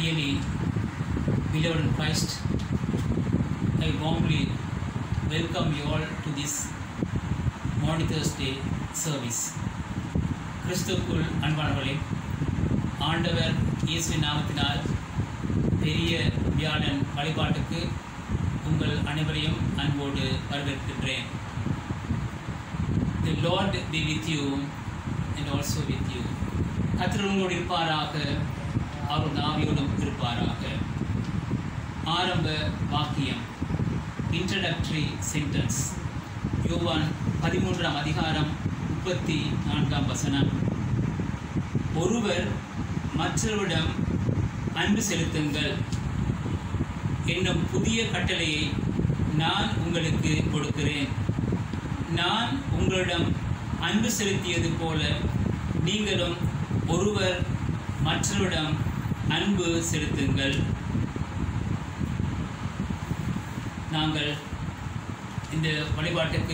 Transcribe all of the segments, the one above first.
Dearly beloved in Christ, I warmly welcome you all to this Maundy Thursday service. கிறிஸ்துவுக்குள் அன்பானவர்களே ஆண்டவர் இயேசுவின் நாமத்தினால் பெரிய வியாழன் வழிபாட்டுக்கு உங்கள் அனைவரையும் அன்போடு வரவேற்கின்றேன் The Lord be with you and also with you. கர்த்தர் உங்களோடு இருப்பாராக அவர் நாவியோடும் இருப்பாராக ஆரம்ப வாக்கியம் இன்ட்ரடக்டரி சென்டென்ஸ் யோவான் பதிமூன்றாம் அதிகாரம் முப்பத்தி நான்காம் வசனம் ஒருவர் மற்றவரிடம் அன்பு செலுத்துங்கள் என்னும் புதிய கட்டளையை நான் உங்களுக்கு கொடுக்கிறேன் நான் உங்களிடம் அன்பு செலுத்தியது போல நீங்களும் ஒருவர் மற்றவரிடம் அன்பு செலுத்துங்கள் நாங்கள் இந்த வழிபாட்டுக்கு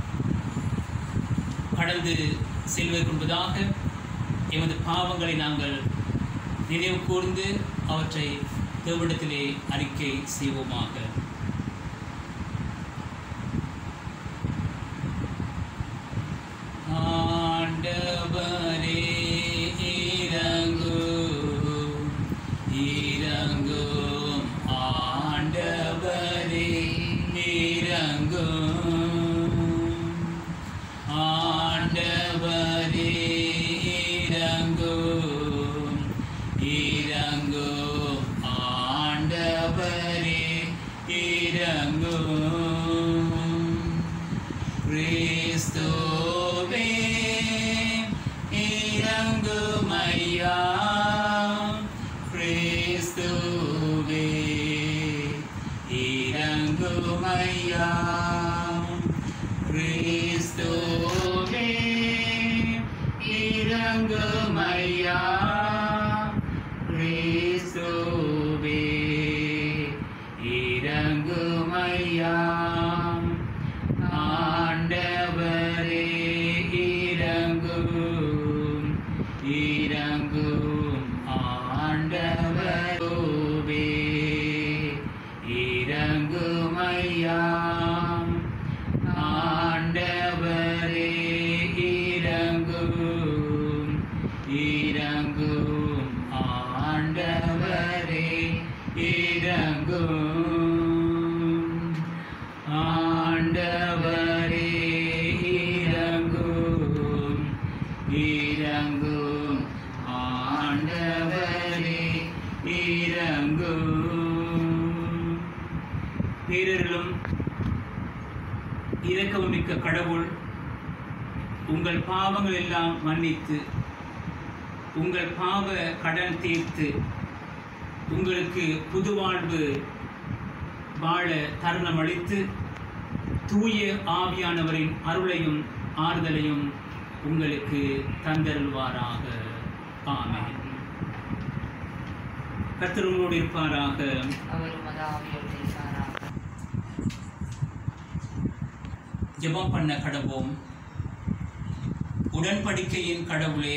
கடந்து செல்வதற்கு முன்பதாக எமது பாவங்களை நாங்கள் நினைவு கூர்ந்து அவற்றை தேவனிடத்திலே அறிக்கை செய்வோமாக ஆண்டவரே இறங்கும் இறங்கும் ஆண்டவரே இறங்கும் ஆண்டவரே இறங்கும் இறங்கும் ஆண்டவரே இறங்கும் கிறிஸ்துவே இறங்கும் ஐயா கிறிஸ்துவே இறங்கும் ஐயா கிறிஸ்துவே இறங்கும் ஐயா கிறிஸ்துவே இறங்கும் ஐயா ஆண்டவரே இறங்கும் இறங்கும் ஆண்டவரோவே இறங்கும் ஐயா ஆண்டவரே இறங்கும் இறங்கும் ஆண்டவரே இறங்கும் ஆண்டவரே இறங்கும் இறங்கும் ஆண்டவரே இறங்கும் பேரர்களும் இரக்கமிக்க கடவுள் உங்கள் பாவங்கள் எல்லாம் மன்னித்து உங்கள் பாவ கடன் தீர்த்து உங்களுக்கு புது வாழ்வு வாழ தருணம் அளித்து தூய ஆவியானவரின் அருளையும் ஆறுதலையும் உங்களுக்கு தந்தருள்வாராக ஆமென் கர்த்தர் உங்களோடு இருப்பாராக அவர் உமது ஆவியோடு இருப்பாராக. ஜெபம் பண்ண கடவோம் உடன்படிக்கையின் கடவுளே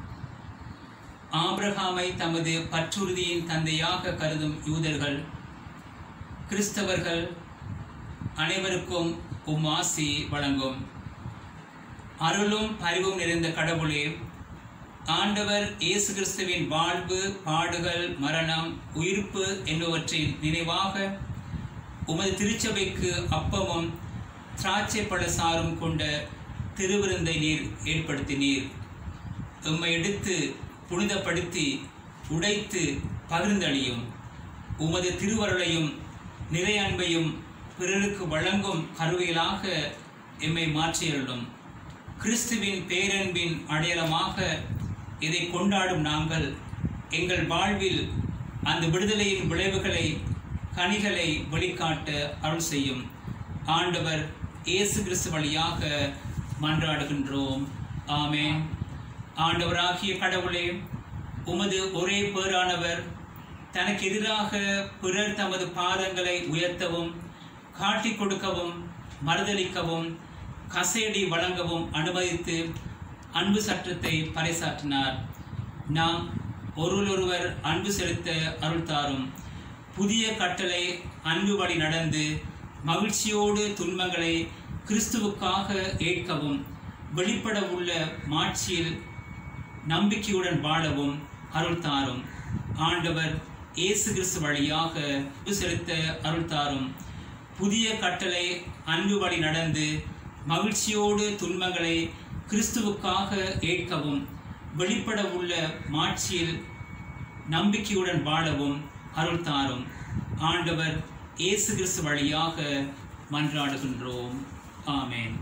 ஆபிரகாமை தமது பற்றுறுதியின் தந்தையாக கருதும் யூதர்கள் கிறிஸ்தவர்கள் அனைவருக்கும் உம் ஆசி வழங்கும் அருளும் பரிவும் நிறைந்த கடவுளே ஆண்டவர் இயேசு கிறிஸ்துவின் வாழ்வு பாடுகள் மரணம் உயிர்ப்பு என்பவற்றின் நினைவாக உமது திருச்சபைக்கு அப்பமும் திராட்சை பழசாரும் கொண்ட திருவிருந்தை நீர் ஏற்படுத்தினீர் எம்மை எடுத்து புனிதப்படுத்தி உடைத்து பகிர்ந்தளியும் உமது திருவருளையும் நிறை அன்பையும் பிறருக்கு வழங்கும் கருவிகளாக எம்மை மாற்றியருளும் கிறிஸ்துவின் பேரன்பின் அடையாளமாக இதை கொண்டாடும் நாங்கள் எங்கள் வாழ்வில் அந்த விடுதலையின் விளைவுகளை கனிகளை வெளிக்காட்ட அருள் செய்யும் ஆண்டவர் இயேசு கிறிஸ்து வழியாக மன்றாடுகின்றோம் ஆமென் ஆண்டவராகிய கடவுளே உமது ஒரே பேரானவர் தனக்கு எதிராக பிறர் தமது பாதங்களை உயர்த்தவும் காட்டிக் கொடுக்கவும் மறுதளிக்கவும் கசையடி வழங்கவும் அனுமதித்து அன்பு சட்டத்தை பறைசாற்றினார் நாம் ஒருவரொருவர் அன்பு செலுத்த அருள் தாரும் புதிய கட்டளை அன்பு வழி நடந்து மகிழ்ச்சியோடு துன்பங்களை கிறிஸ்துவுக்காக ஏற்கவும் வெளிப்பட உள்ள மாட்சியில் நம்பிக்கையுடன் வாழவும் அருள் தாரும் ஆண்டவர் இயேசு கிறிஸ்து வழியாக அன்பு செலுத்த அருள் தாரும் புதிய கட்டளை அன்பு வழி நடந்து மகிழ்ச்சியோடு துன்பங்களை கிறிஸ்துவுக்காக ஏற்கவும் வெளிப்பட உள்ள மாட்சியில் நம்பிக்கையுடன் வாழவும் அருள் தாரும் ஆண்டவர் இயேசு கிறிஸ்து வழியாக மன்றாடுகின்றோம் ஆமென்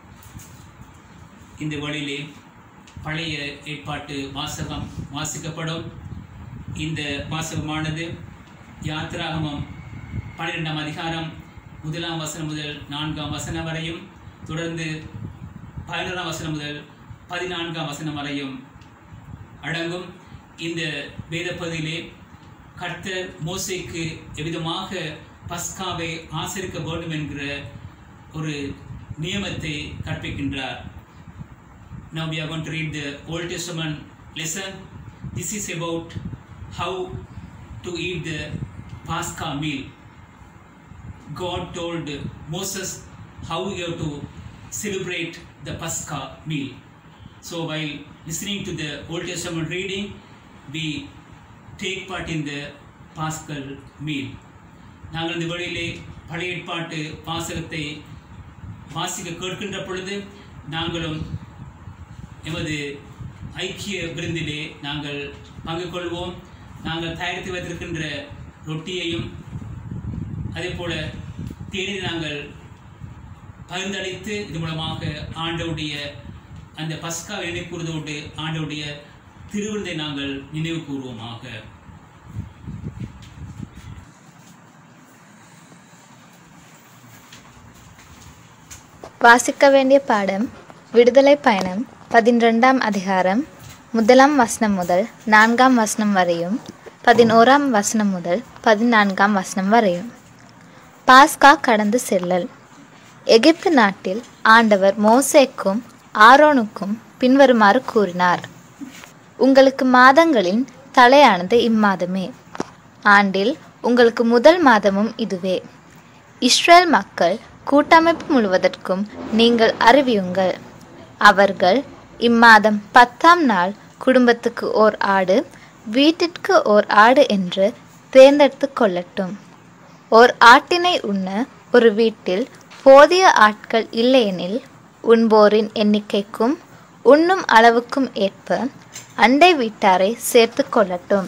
இந்த வழியிலே பழைய ஏற்பாட்டு வாசகம் வாசிக்கப்படும் இந்த வாசகமானது யாத்ராகமம் பன்னிரெண்டாம் அதிகாரம் முதலாம் வசனம் முதல் நான்காம் வசனம் வரையும் தொடர்ந்து பதினோராம் வசனம் முதல் பதினான்காம் வசனம் வரையும் அடங்கும் இந்த வேத பகுதியிலே கர்த்தர் மோசேக்கு எவ்விதமாக பஸ்காவை ஆசரிக்க வேண்டும் என்கிற ஒரு நியமத்தை கற்பிக்கின்றார் Now we are going to read the Old Testament lesson. This is about how to eat the Pascha meal. God told Moses how you have to celebrate the Pascha meal. So while listening to the Old Testament reading, we take part in the Paschal meal. நாங்கள் இந்த வழியிலே பழைய ஏற்பாட்டு வாசகத்தை வாசிக்க கேட்கின்ற பொழுது நாங்களும் எமது ஐக்கிய விருந்திலே நாங்கள் பங்கு கொள்வோம் நாங்கள் தயாரித்து வைத்திருக்கின்ற ரொட்டியையும் அதே போல தேநீர் நாங்கள் பகிர்ந்தளித்து இது மூலமாக ஆண்டவுடைய அந்த பஸ்கா நினைவு கூறுவதோடு ஆண்டவுடைய திருவிருந்தை நாங்கள் நினைவு கூறுவோமாக வாசிக்க வேண்டிய பாடம் விடுதலை பயணம் பதினெண்டாம் அதிகாரம் முதலாம் வசனம் முதல் நான்காம் வசனம் வரையும் பதினோராம் வசனம் முதல் பதினான்காம் வசனம் வரையும் பாஸ்கா கடந்து செல்லல் எகிப்து நாட்டில் ஆண்டவர் மோசேக்கும் ஆரோனுக்கும் பின்வருமாறு கூறினார் உங்களுக்கு மாதங்களின் தலையானது இம்மாதமே ஆண்டில் உங்களுக்கு முதல் மாதமும் இதுவே இஸ்ரேல் மக்கள் கூட்டமைப்பு முழுவதற்கும் நீங்கள் அறிவியுங்கள் அவர்கள் இம்மாதம் பத்தாம் நாள் குடும்பத்துக்கு ஓர் ஆடு வீட்டிற்கு ஓர் ஆடு என்று தேர்ந்தெடுத்து கொள்ளட்டும் ஓர் ஆட்டினை உண்ண ஒரு வீட்டில் போதிய ஆட்கள் இல்லையெனில் உண்போரின் எண்ணிக்கைக்கும் உண்ணும் அளவுக்கும் ஏற்ப அண்டை வீட்டாரை சேர்த்து கொள்ளட்டும்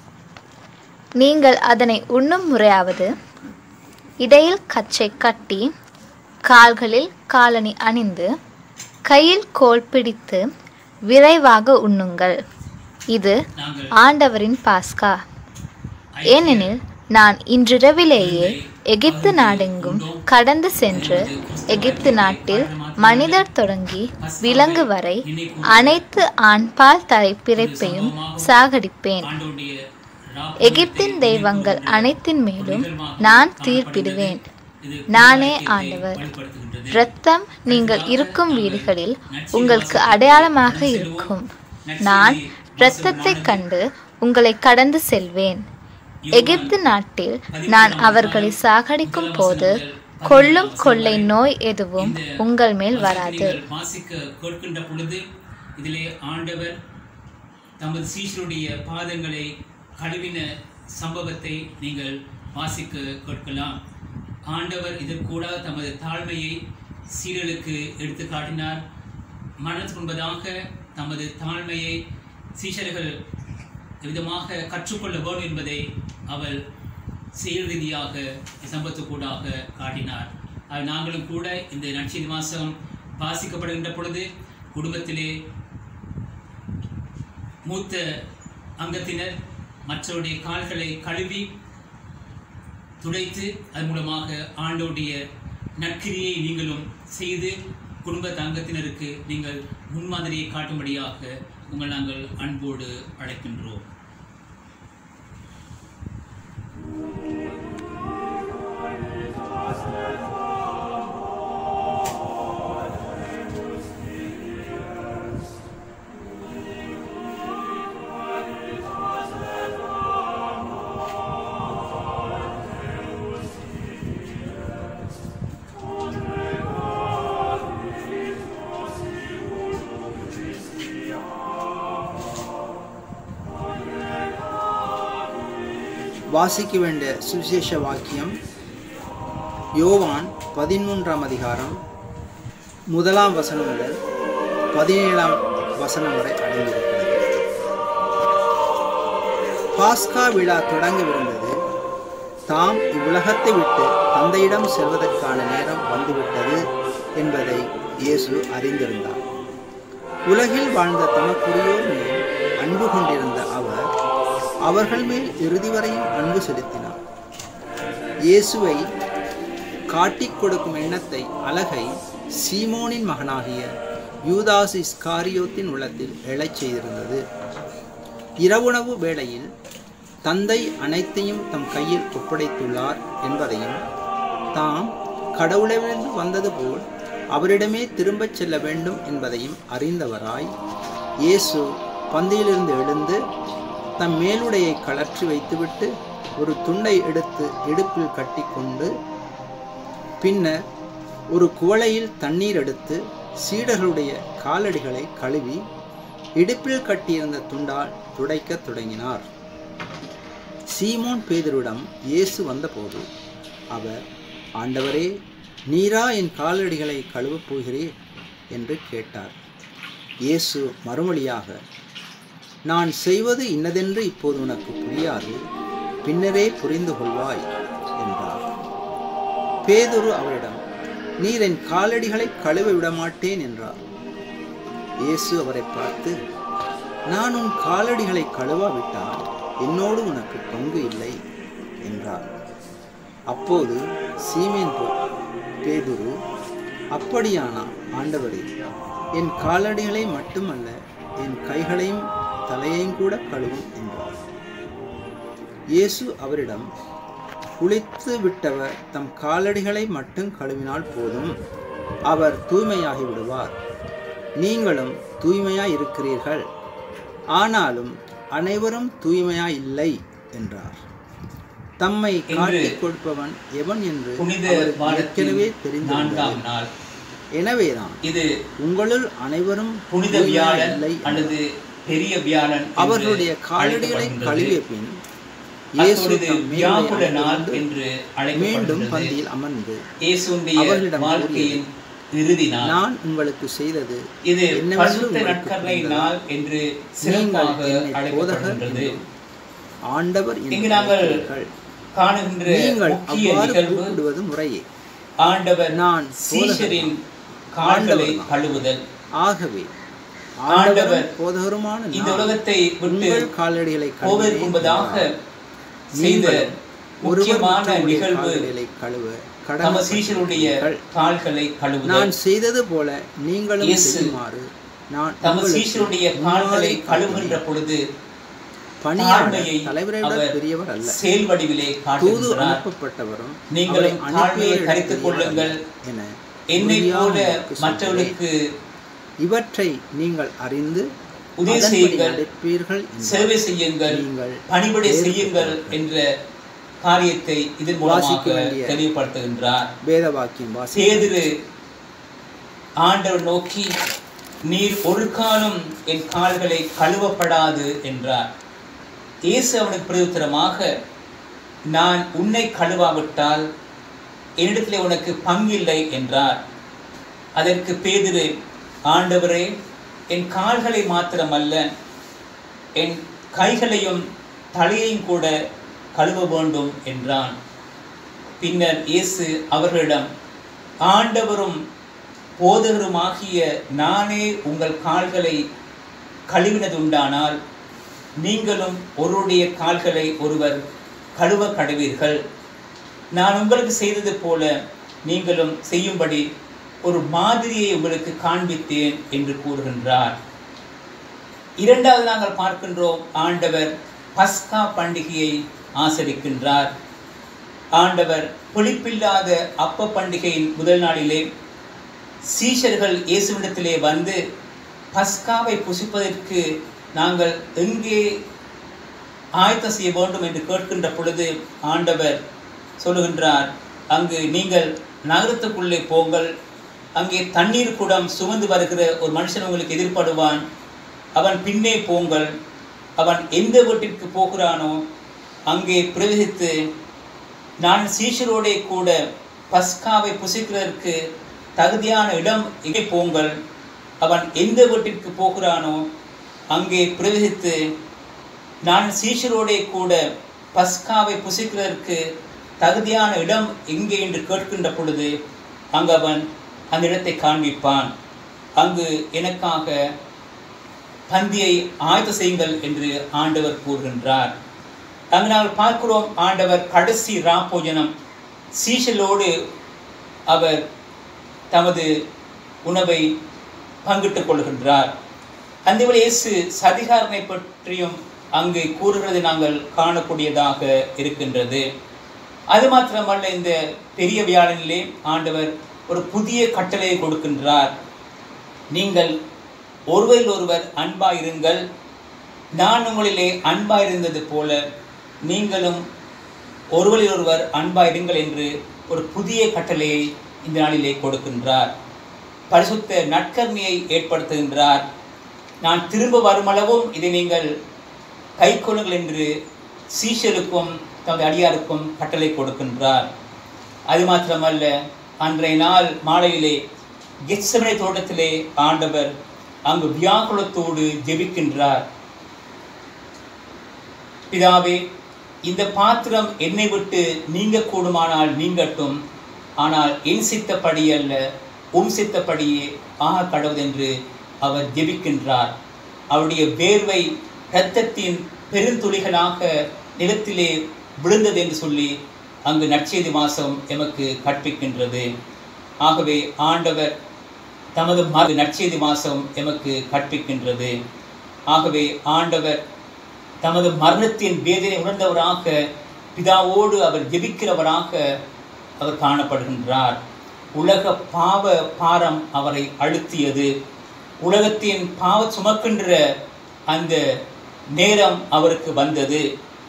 நீங்கள் அதனை உண்ணும் முறையாவது இடையில் கச்சை கட்டி கால்களில் காலணி அணிந்து கையில் கோல் பிடித்து விரைவாக உண்ணுங்கள் இது நாங்கள் ஆண்டவரின் பாஸ்கா ஏனெனில் நான் இன்றிரவிலேயே எகிப்து நாடெங்கும் கடந்து சென்று எகிப்து நாட்டில் மனிதர் தொடங்கி விலங்கு வரை அனைத்து ஆண்பால் தலைப்பிறப்பையும் சாகடிப்பேன் ஆண்டவருடைய ராப்ப- எகிப்தின் தெய்வங்கள் அனைத்தின் மேலும் நான் தீர்ப்பிடுவேன் இது நானே குடும்பத்தை ஆண்டவர் வெளிப்படுத்துகின்றது. இரத்தம் நீங்கள் இருக்கும் வீடுகளில் உங்களுக்கு அடையாளமாக இருக்கும் நான் இரத்தத்தைக் கண்டு உங்களை கடந்து செல்வேன் எகிப்து நாட்டில் நான் அவர்களை சாகடிக்கும் போது கொல்லும் கொள்ளை நோய் எதுவும் உங்கள் மேல் வராது நீங்கள் வாசிக்க கேட்கின்ற பொழுது இதிலே ஆண்டவர் தமது சீஷருடைய பாதங்களை கழுவின சம்பவத்தை நீங்கள் வாசிக்க கேட்கலாம் ஆண்டவர் இதற்கூட தமது தாழ்மையை சீரலுக்கு எடுத்து காட்டினார் மரணத்துக்கு முன்பதாக தமது தாழ்மையை சீஷர்கள் விதமாக கற்றுக்கொள்ள வேண்டும் என்பதை அவர் செயல் ரீதியாக சம்பத்துக்கூடாக காட்டினார் அது நாங்களும் கூட இந்த நட்சத்திர மாதம் வாசிக்கப்படுகின்ற பொழுது குடும்பத்திலே மூத்த அங்கத்தினர் மற்றவருடைய கால்களை கழுவி துடைத்து அது மூலமாக ஆண்டோடைய நற்கிரியை நீங்களும் செய்து குடும்ப அங்கத்தினருக்கு நீங்கள் முன்மாதிரியை காட்டும்படியாக உங்கள் நாங்கள் அன்போடு அழைக்கின்றோம் Amen. வாசிக்க வேண்டிய சுவிசேஷ வாக்கியம் யோவான் பதிமூன்றாம் அதிகாரம் முதலாம் வசனம் முதல் பதினேழாம் வசனம் வரை அடங்கியிருக்கிறது பாஸ்கா விழா தொடங்கவிருந்தது தாம் இவ்வுலகத்தை விட்டு தந்தையிடம் செல்வதற்கான நேரம் வந்துவிட்டது என்பதை இயேசு அறிந்திருந்தார் உலகில் வாழ்ந்த தமக்குரியோர் மேல் அன்பு கொண்டிருந்த அவர் அவர்கள் மேல் இறுதி வரையும் அன்பு செலுத்தினார் இயேசுவை காட்டிக் கொடுக்கும் எண்ணத்தை அழகை சீமோனின் மகனாகிய யூதாஸ் இஸ்காரியோத்தின் உள்ளத்தில் எழச் செய்திருந்தது இரவுணவு வேளையில் தந்தை அனைத்தையும் தம் கையில் ஒப்படைத்துள்ளார் என்பதையும் தாம் கடவுளிலிருந்து வந்தது போல் அவரிடமே திரும்பச் செல்ல வேண்டும் என்பதையும் அறிந்தவராய் இயேசு பந்தியிலிருந்து எழுந்து தம் மேலுடையை கழற்றி வைத்துவிட்டு ஒரு துண்டை எடுத்து இடுப்பில் கட்டிக்கொண்டு பின்னர் ஒரு குவளையில் தண்ணீர் எடுத்து சீடர்களுடைய காலடிகளை கழுவி இடுப்பில் கட்டியிருந்த துண்டால் துடைக்கத் தொடங்கினார் சீமோன் பேதரிடம் இயேசு வந்தபோது அவர் ஆண்டவரே நீரா என் காலடிகளை கழுவப் போகிறீர் என்று கேட்டார் இயேசு மறுமொழியாக நான் செய்வது இன்னதென்று இப்போது உனக்கு புரியாது பின்னரே புரிந்து கொள்வாய் என்றார் பேதுரு அவரிடம் நீர் என் காலடிகளை கழுவ விடமாட்டேன் என்றார் இயேசு அவரை பார்த்து நான் உன் காலடிகளை கழுவாவிட்டால் என்னோடு உனக்கு பங்கு இல்லை என்றார் அப்போது சீமேன் போ- பேதுரு அப்படியானா ஆண்டவரே என் காலடிகளை மட்டுமல்ல என் கைகளையும் தலையையும் கூட கழுவும் என்றார் இயேசு அவரிடம் குளித்து விட்டவர் தம் காலடிகளை மட்டும் கழுவினால் போதும் அவர் தூய்மையாகி விடுவார் நீங்களும் தூய்மையாய் இருக்கிறீர்கள் ஆனாலும் அனைவரும் தூய்மையாய் இல்லை என்றார் தம்மை இன்று காட்டிக் கொடுப்பவன் எவன் என்று புனித அவருக்கு ஏற்கனவே வாரத்தின் தெரிந்திருந்தது நான்காம் நாள் எனவேதான் இது உங்களுள் அனைவரும் புனித தூய்மையாய் வியாழன் இல்லை அல்லது பெரிய வியாழன் என்று அவர்களுடைய காலடிகளை அழைக்கப்படுகின்றது. கழுவிய பின் இயேசு அத்தொழுது தம் வியாகுல மேலுடைய நாள் அங்கிருந்து என்று மீண்டும் அழைக்கப்படுகின்றது பந்தியில் அமர்ந்து இயேசுடைய அவர்களிடம் வாழ்க்கையின் இறுதி நாள் நான் உங்களுக்கு செய்தது இது என்னவென்று பரிசுத்த உங்களுக்கு நற்கருணை புரிந்ததா? நாள் என்று நீங்கள் சிறப்பாக என்னை போதகர் அழைக்கப்படுகின்றது என்றும் ஆண்டவர் என்று இங்கு நாங்கள் அழைக்கிறீர்கள். காணுகின்ற நீங்கள் முக்கிய அவ்வாறு நிகழ்வு கூப்பிடுவது முறையே ஆண்டவர் நான் சீஷரின் கால்களை ஆண்டவர் தான். கழுவுதல் ஆகவே ஆண்டவர் ஆண்டவர் போதகருமான இந்த நான் உலகத்தை விட்டு உங்கள் காலடிகளை போவதற்கு கழுவினேன் முன்பதாக என்றார். செய்த நீங்களும் ஒருவர் முக்கியமான மற்றவருடைய நிகழ்வு காலடிகளை கழுவ நம்ம சீஷருடைய கடமைப்பட்டிருக்கிறீர்கள். கால்களை கழுவுதல் நான் செய்தது போல நீங்களும் இயேசு செய்யுமாறு நான் தம உங்களுக்கு சீஷருடைய கால்களை முன்மாதிரி கழுவுகின்ற காட்டினேன். பொழுது பணியாளர் தாழ்மையை தலைவரை விட அவர் பெரியவர் அல்ல செயல் வடிவிலே தூது காட்டுகின்றார் அனுப்பப்பட்டவரும் நீங்களும் அவரை தாழ்மையை அனுப்பியவரை கருத்துக் பெரியவர் கொள்ளுங்கள் அல்ல என என்னை உறுதியாக போல உங்களுக்கு சொல்கிறேன். மற்றவர்களுக்கு இவற்றை நீங்கள் அறிந்து உதவி அதன்படி செய்யுங்கள் நடப்பீர்கள் என்றார். சேவை செய்யுங்கள் நீங்கள் பணிபடை வேறு செய்யுங்கள் என்ற காரியத்தை இதன் வாசிக்க மூலமாக வேண்டிய தெளிவுபடுத்துகின்றார் வேத வாக்கியம் வாசி பேதுரு ஆண்டவர் நோக்கி நீர் ஒரு காலம் என் கால்களை கழுவப்படாது என்றார் இயேசு அவனுக்கு பிரதித்திரமாக நான் உன்னை கழுவாவிட்டால் என்னிடத்திலே உனக்கு பங்கில்லை என்றார் அதற்கு பேதுரு ஆண்டவரே என் கால்களை மாத்திரமல்ல என் கைகளையும் தலையையும் கூட கழுவ வேண்டும் என்றான் பின்னர் இயேசு அவர்களிடம் ஆண்டவரும் போதகருமாகிய நானே உங்கள் கால்களை கழுவினதுண்டானால் நீங்களும் ஒருவருடைய கால்களை ஒருவர் கழுவ கழுவீர்கள் நான் உங்களுக்கு செய்தது போல நீங்களும் செய்யும்படி ஒரு மாதிரியை உங்களுக்கு காண்பித்தேன் என்று கூறுகின்றார் இரண்டாவது நாங்கள் பார்க்கின்றோம் ஆண்டவர் பஸ்கா பண்டிகையை ஆசரிக்கின்றார் ஆண்டவர் புளிப்பில்லாத அப்ப பண்டிகையின் முதல் நாளிலே சீஷர்கள் இயேசுவிடத்திலே வந்து பஸ்காவை புசிப்பதற்கு நாங்கள் எங்கே ஆயத்தம் செய்ய வேண்டும் என்று கேட்கின்ற பொழுது ஆண்டவர் சொல்லுகின்றார் அங்கு நீங்கள் நகரத்துக்குள்ளே போங்கள் அங்கே தண்ணீர் குடம் சுமந்து வருகிற ஒரு மனுஷன் உங்களுக்கு எதிர்ப்படுவான் அவன் பின்னே போங்கள் அவன் எந்த வீட்டிற்கு போகிறானோ அங்கே பிரவேசித்து நான் சீஷரோடே கூட பஸ்காவை புசிக்கிறதற்கு தகுதியான இடம் எங்கே போங்கள் அவன் எந்த வீட்டிற்கு போகிறானோ அங்கே பிரவேசித்து நான் சீஷரோடே கூட பஸ்காவை புசிக்கிறதற்கு தகுதியான இடம் எங்கே என்று கேட்கின்ற பொழுது அங்கு அவன் அந்த இடத்தை காண்பிப்பான் அங்கு எனக்காக பந்தியை ஆயத்த செய்யுங்கள் என்று ஆண்டவர் கூறுகின்றார் அங்கு நாங்கள் பார்க்கிறோம் ஆண்டவர் கடைசி ராப்போஜனம் சீஷலோடு அவர் தமது உணவை பங்கிட்டுக் கொள்கின்றார் அந்த வேளை இயேசு சதிகாரனை பற்றியும் அங்கு கூறுகிறதை நாங்கள் காணக்கூடியதாக இருக்கின்றது அது மாத்திரமல்ல இந்த பெரிய வியாழனிலே ஆண்டவர் ஒரு புதிய கட்டளையை கொடுக்கின்றார் நீங்கள் ஒருவரில் ஒருவர் அன்பாயிருங்கள் நான் உங்களிலே அன்பாயிருந்தது போல நீங்களும் ஒருவரில் ஒருவர் அன்பாயிருங்கள் என்று ஒரு புதிய கட்டளையை இந்த நாளிலே கொடுக்கின்றார் பரிசுத்த நற்கர்மையை ஏற்படுத்துகின்றார் நான் திரும்ப வருமளவும் இதை நீங்கள் கை கொள்ளுங்கள் என்று சீஷருக்கும் தமது அடியாருக்கும் கட்டளை கொடுக்கின்றார் அது மாத்திரமல்ல அன்றைய நாள் மாலையிலே கெத்சமனை தோட்டத்திலே ஆண்டவர் அங்கு வியாகுலத்தோடு ஜெபிக்கின்றார் பிதாவே இந்த பாத்திரம் என்னை விட்டு நீங்க கூடுமானால் நீங்கட்டும் ஆனால் என் சித்தப்படி அல்ல உம் சித்தப்படியே ஆக கடவுதென்று அவர் ஜெபிக்கின்றார் அவருடைய வேர்வை இரத்தத்தின் பெருந்துளிகளாக நிலத்திலே விழுந்தது என்று சொல்லி அங்கு நற்செய்தி மாசம் எமக்கு கற்பிக்கின்றது ஆகவே ஆண்டவர் தமது மறு நற்செய்தி மாசம் எமக்கு கற்பிக்கின்றது ஆகவே ஆண்டவர் தமது மரணத்தின் வேதனை உணர்ந்தவராக பிதாவோடு அவர் ஜெபிக்கிறவராக அவர் காணப்படுகின்றார் உலக பாவ பாரம் அவரை அழுத்தியது உலகத்தின் பாவ சுமக்கின்ற அந்த நேரம் அவருக்கு வந்தது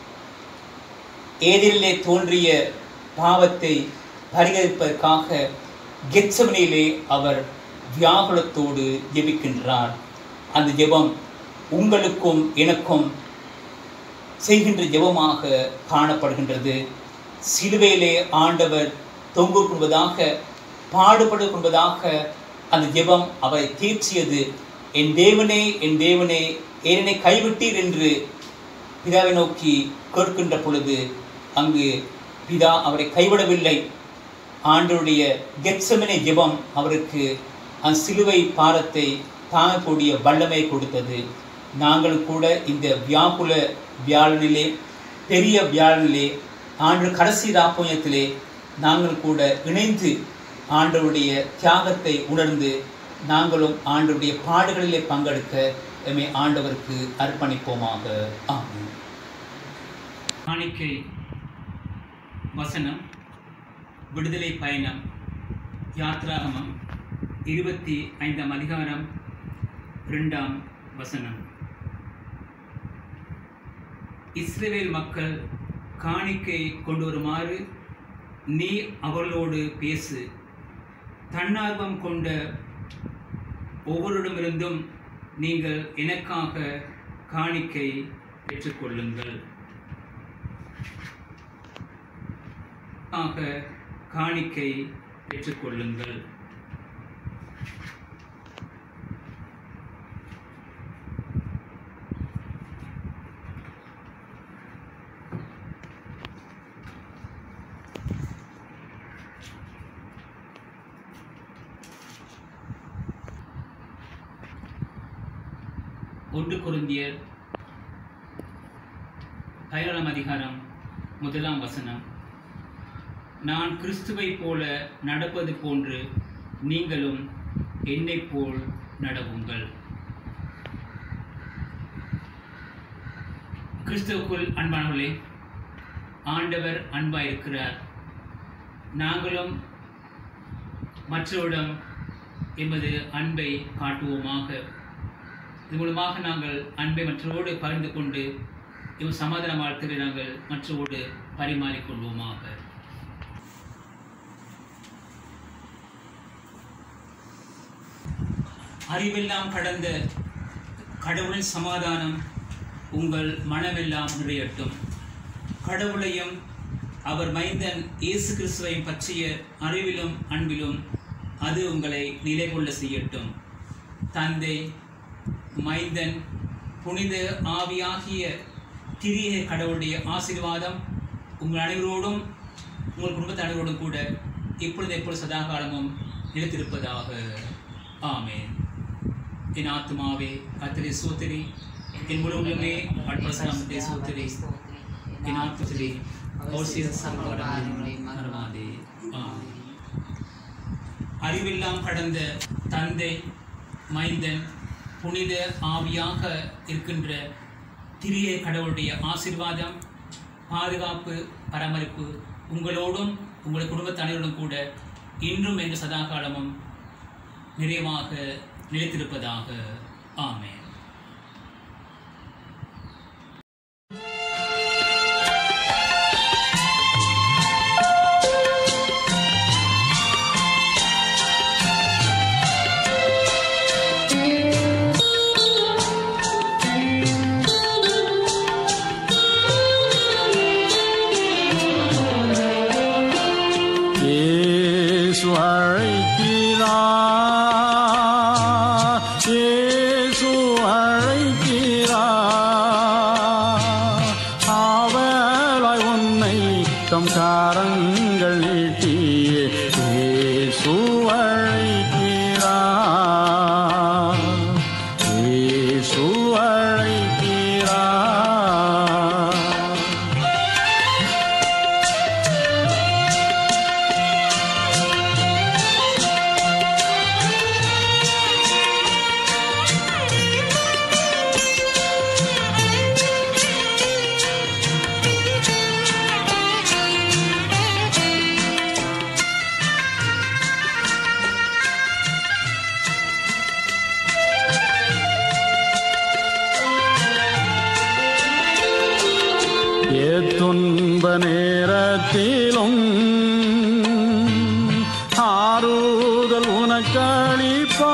ஏதிலே தோன்றிய பாவத்தை பரிகரிப்பதற்காக கெத்சமனிலே அவர் வியாகுலத்தோடு ஜெபிக்கின்றார் அந்த ஜெபம் உங்களுக்கும் எனக்கும் செய்கின்ற ஜெபமாக காணப்படுகின்றது சிலுவையிலே ஆண்டவர் தொங்கு கொள்வதாக பாடுபடு கொள்வதாக அந்த ஜெபம் அவரை தீர்ச்சியது என் தேவனே என் தேவனே ஏனனை கைவிட்டீர் என்று பிதாவை நோக்கி கேட்கின்ற பொழுது அங்கு பிதா அவரை கைவிடவில்லை ஆண்டருடைய கெட்சமனை ஜெபம் அவருக்கு அந்த சிலுவை பாரத்தை தாங்கக்கூடிய வல்லமை கொடுத்தது நாங்கள் கூட இந்த வியாகுல வியாழனிலே பெரிய வியாழனிலே ஆண்டு கடைசி ராப்போயத்திலே நாங்கள் கூட இணைந்து ஆண்டவருடைய தியாகத்தை உணர்ந்து நாங்களும் ஆண்டவருடைய பாடுகளிலே பங்கெடுக்க எம்மை ஆண்டவருக்கு அர்ப்பணிப்போமாக ஆமென் காணிக்கை வசனம் விடுதலை பயணம் யாத்ராகமம் இருபத்தி ஐந்தாம் அதிகாரம் இரண்டாம் வசனம் இஸ்ரவேல் மக்கள் காணிக்கை கொண்டு வருமாறு நீ அவர்களோடு பேசு தன்னார்வம் கொண்ட ஒவ்வொருடமிருந்தும் நீங்கள் எனக்காக காணிக்கை பெற்றுக்கொள்ளுங்கள் ஆக காணிக்கை பெற்றுக்கொள்ளுங்கள் ஒன்று குருந்தியர் பதினேழாம் அதிகாரம் முதலாம் வசனம் நான் கிறிஸ்துவைப் போல நடப்பது போன்று நீங்களும் என்னைப் போல் நடவுங்கள் கிறிஸ்துவுக்குள் அன்பானவர்களே ஆண்டவர் அன்பாயிருக்கிறார் நாங்களும் மற்றவரிடம் எமது அன்பை காட்டுவோமாக இது மூலமாக நாங்கள் அன்பை மற்றவோடு பகிர்ந்து கொண்டு இவ் சமாதான வாழ்க்கையை நாங்கள் மற்றவோடு பரிமாறிக்கொள்வோமாக அறிவெல்லாம் கடந்த கடவுளின் சமாதானம் உங்கள் மனமெல்லாம் நிறையட்டும் கடவுளையும் அவர் மைந்தன் இயேசு கிறிஸ்துவையும் பற்றிய அறிவிலும் அன்பிலும் அது உங்களை நிலை கொள்ள செய்யட்டும் தந்தை மைந்தன் புனித ஆவியாகிய திரிய கடவுளுடைய ஆசீர்வாதம் உங்கள் அனைவரோடும் உங்கள் குடும்பத்து அனைவரோடும் கூட இப்பொழுது எப்பொழுது சதா காலமும் நிலைத்திருப்பதாக ஆமென் என் ஆத்மாவே கத்திரி சோத்திரி என் முழு உள்ளமே அற்பசனத்தை சோத்திரி என் ஆத்மத்திலே அவர் செய்த சர்வகாரியங்களை மறவாதே ஆமென் அறிவெல்லாம் கடந்த தந்தை மைந்தன் புனித ஆவியாக இருக்கின்ற திரிய கடவுளுடைய ஆசீர்வாதம் பாதுகாப்பு பராமரிப்பு உங்களோடும் உங்கள் குடும்பத்தினரோடும் கூட இன்றும் என்று சதா காலமும் நிறைவாக நிலைத்திருப்பதாக ஆமென் இயேசு அழைக்கிறார் இயேசு அழைக்கிறார் ஆவலாய் உன்னை தம் காரங்கள் நீட்டி இயேசு அழைக்கிறார் இயேசு அழைக்கிறார் எத்துன்ப நேரத்திலும் ஆறுதல் உனக்களிப்பா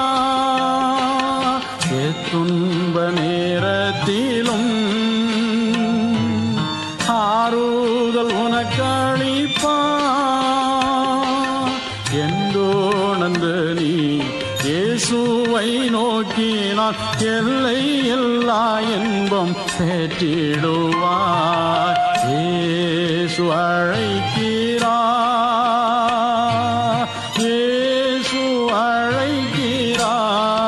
எத்துன்ப நேரத்திலும் ஆறுதல் உனக்களிப்பா எந்தோ நன்று நீ இயேசுவை நோக்கினால் எல்லை எல்லா இன்பம் பெற்றிடுவார் இயேசு அழைக்கிறார் இயேசு அழைக்கிறார்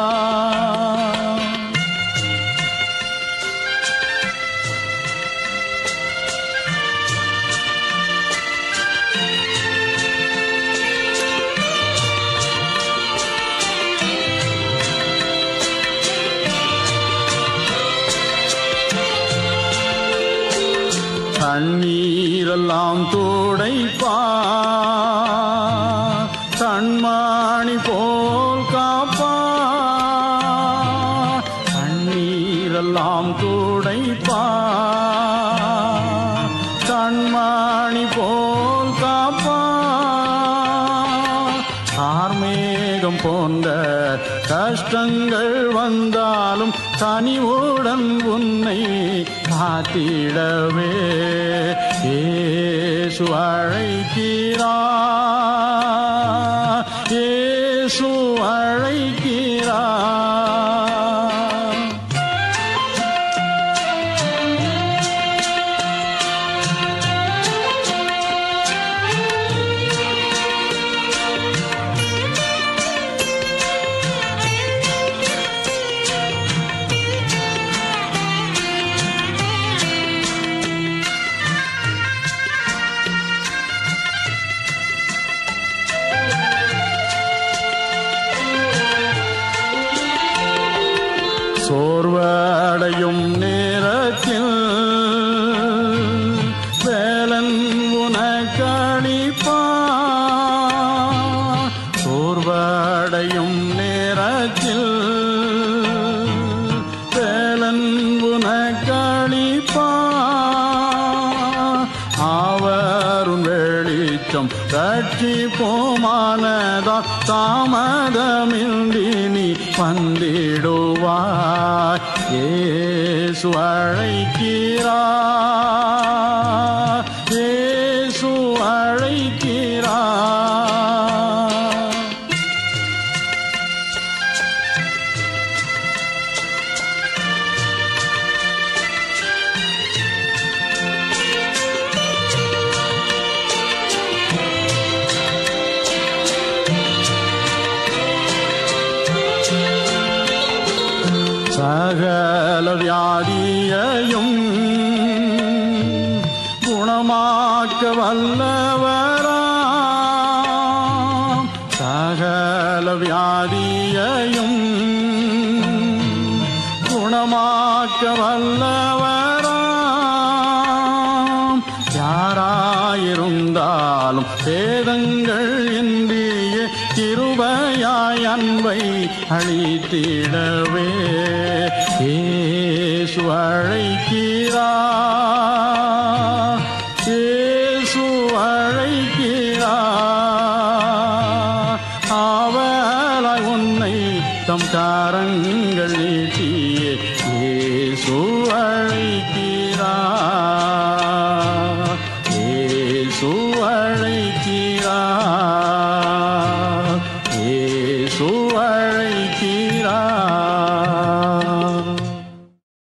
கண்ணீரெல்லாம் துடைப்பா கண்மாணி போல் காப்பா கண்ணீரெல்லாம் துடைப்பா கண்மாணி போல் காப்பா ஆர்மேகம் போன்ற கஷ்டங்கள் வந்தாலும் தனிவுடன் உன்னை காத்திடவே ஏசு அழைக்கிறார் ஏசு அழைக்கிறார் சோர்வடையும் நேரத்தில் வேலன் உனக்களிப்பா சோர்வடையும் நேரத்தில் வேலன் உனக்களிப்பா அவருன் வெளிச்சம் ரட்சிப்போமானதா தாமதமின்றி நீ வந்திடுவாய் ஏசு அழைக்கிறார் சகல வியாதியையும் குணமாக்க வல்லவராம் சகல வியாதியையும் குணமாக்க வல்லவராம் யாராயிருந்தாலும் வேதங்கள் இன்றியே கிருபையாய் அன்பை அளித்திடவே ஏசு அழைக்கிறார் ஏசு அழைக்கிறார் அவளாய் உன்னை தம் காரங்கள் நீட்டியே ஏசு அழைக்கிறார்